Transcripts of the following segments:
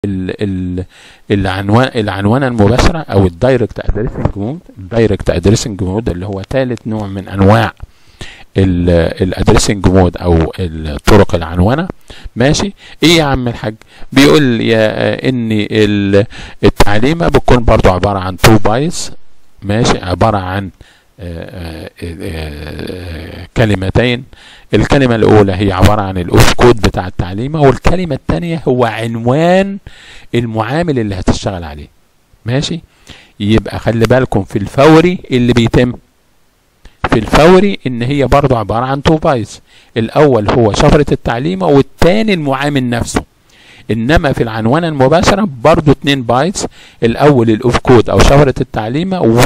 ال ال العنوان العنوانه المباشره او الدايركت ادريسنج مود الدايركت ادريسنج مود اللي هو ثالث نوع من انواع الادريسنج مود او طرق العنونه ماشي ايه يا عم الحاج بيقول يا ان التعليمه بتكون برضو عباره عن تو بايتس ماشي عباره عن آآ آآ كلمتين الكلمة الأولى هي عبارة عن الأوف كود بتاع التعليمة والكلمة الثانية هو عنوان المعامل اللي هتشتغل عليه ماشي يبقى خلي بالكم في الفوري اللي بيتم في الفوري ان هي برضو عبارة عن تو بايتس الاول هو شفرة التعليمة والثاني المعامل نفسه انما في العنوانة المباشرة برضو اتنين بايتس الاول الاوف كود او شفرة التعليمة و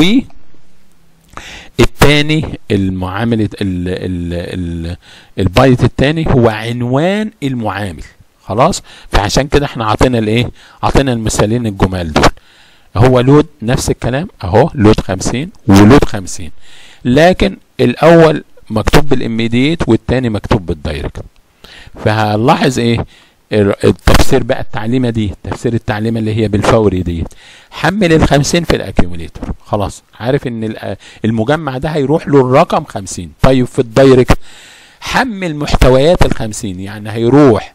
الثاني المعامل ال ال ال البايت الثاني هو عنوان المعامل خلاص فعشان كده احنا عطينا الايه عطينا المثالين الجمال دول هو لود نفس الكلام اهو لود 50 ولود 50 لكن الاول مكتوب بالاميديت والثاني مكتوب بالدايركت فهنلاحظ ايه التفسير بقى التعليمه دي تفسير التعليمه اللي هي بالفوري دي حمل ال 50 في الاكيوميليتور خلاص عارف ان المجمع ده هيروح له الرقم 50 طيب في الدايركت حمل محتويات ال 50 يعني هيروح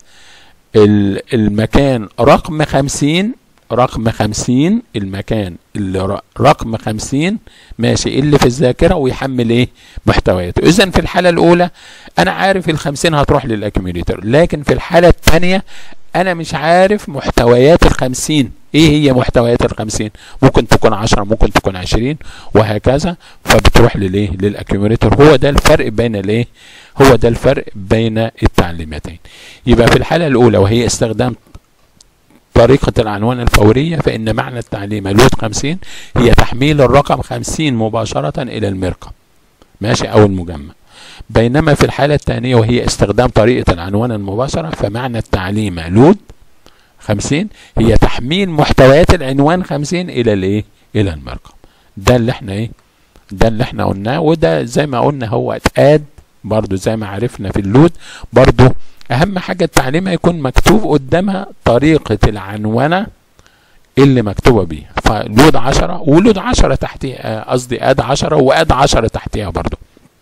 المكان رقم 50 رقم 50 المكان اللي رقم 50 ماشي اللي في الذاكره ويحمل ايه محتوياته اذا في الحاله الاولى انا عارف ال 50 هتروح للاكيوميليتر لكن في الحاله الثانيه انا مش عارف محتويات ال 50 ايه هي محتويات ال 50 ممكن تكون 10 ممكن تكون 20 وهكذا فبتروح للايه للاكيوميليتر هو ده الفرق بين الايه هو ده الفرق بين التعليمتين يبقى في الحاله الاولى وهي استخدام طريقة العنوان الفورية فإن معنى التعليمة لود 50 هي تحميل الرقم 50 مباشرة إلى المرقم ماشي أو المجمع بينما في الحالة الثانية وهي استخدام طريقة العنوان المباشرة فمعنى التعليمة لود 50 هي تحميل محتويات العنوان 50 إلى الإيه؟ إلى المرقم ده اللي احنا إيه؟ ده اللي احنا قلناه وده زي ما قلنا هو اتقاد برضو زي ما عرفنا في اللود برضو اهم حاجه التعليمه يكون مكتوب قدامها طريقه العنونه اللي مكتوبه بيها فلود 10 ولود 10 تحتيها قصدي اد 10 واد 10 تحتيها برضو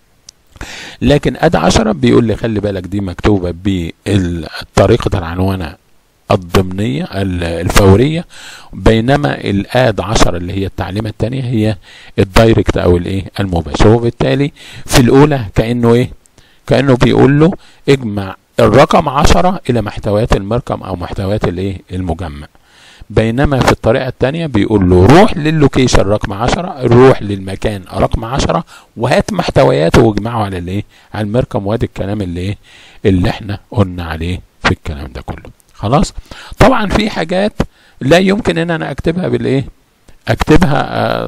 لكن اد 10 بيقول لي خلي بالك دي مكتوبه بطريقه العنونه الضمنية الفورية بينما الاد 10 اللي هي التعليمة الثانية هي الدايركت او الايه المباشر وبالتالي في الاولى كأنه ايه كأنه بيقول له اجمع الرقم 10 الى محتويات المرقم او محتويات الايه المجمع بينما في الطريقة الثانية بيقول له روح للوكيشن رقم 10 روح للمكان رقم 10 وهات محتوياته واجمعه على الايه على المرقم وادي الكلام اللي ايه اللي احنا قلنا عليه في الكلام ده كله خلاص طبعا في حاجات لا يمكن ان انا اكتبها بالايه اكتبها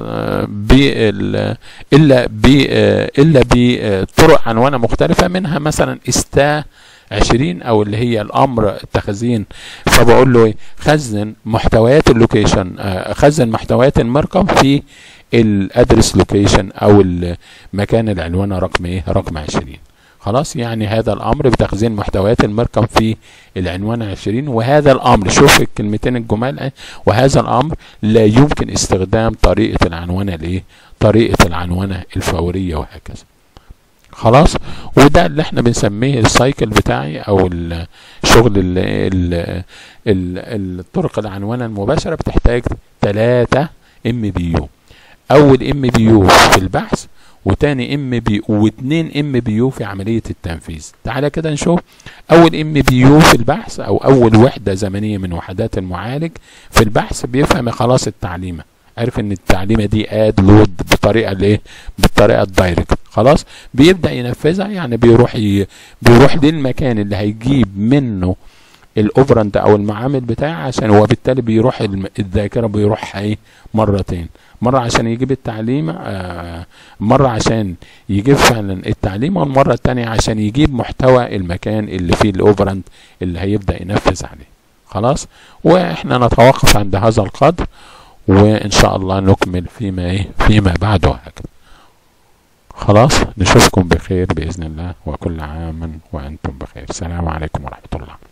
بال الا ب الا بطرق عنوانه مختلفه منها مثلا استا 20 او اللي هي الامر التخزين فبقول له ايه خزن محتويات اللوكيشن خزن محتويات المرقم في الادرس لوكيشن او المكان العنوانه رقم ايه رقم 20 خلاص يعني هذا الامر بتخزين محتويات المرقم في العنوان 20 وهذا الامر شوف الكلمتين الجمال وهذا الامر لا يمكن استخدام طريقه العنوانه الايه طريقه العنوانه الفوريه وهكذا خلاص وده اللي احنا بنسميه السايكل بتاعي او الشغل ال ال ال الطرق العنوانه المباشره بتحتاج 3 ام بي يو اول ام بي يو في البحث وتاني ام بي واتنين ام بي يو في عمليه التنفيذ تعالى كده نشوف اول ام بي يو في البحث او اول وحده زمنيه من وحدات المعالج في البحث بيفهم خلاص التعليمه عارف ان التعليمه دي اد لود بطريقه الايه بالطريقه الدايركت خلاص بيبدا ينفذها يعني بيروح ي... بيروح للمكان اللي هيجيب منه الاوبرنت او المعامل بتاعه عشان هو بالتالي بيروح الذاكره بيروح ايه مرتين مرة عشان يجيب التعليمة آه مرة عشان يجيب فعلا التعليمة والمرة التانية عشان يجيب محتوى المكان اللي فيه الاوبرنت اللي هيبدأ ينفذ عليه خلاص واحنا نتوقف عند هذا القدر وان شاء الله نكمل فيما ايه فيما بعد وهكذا خلاص نشوفكم بخير باذن الله وكل عام وانتم بخير السلام عليكم ورحمه الله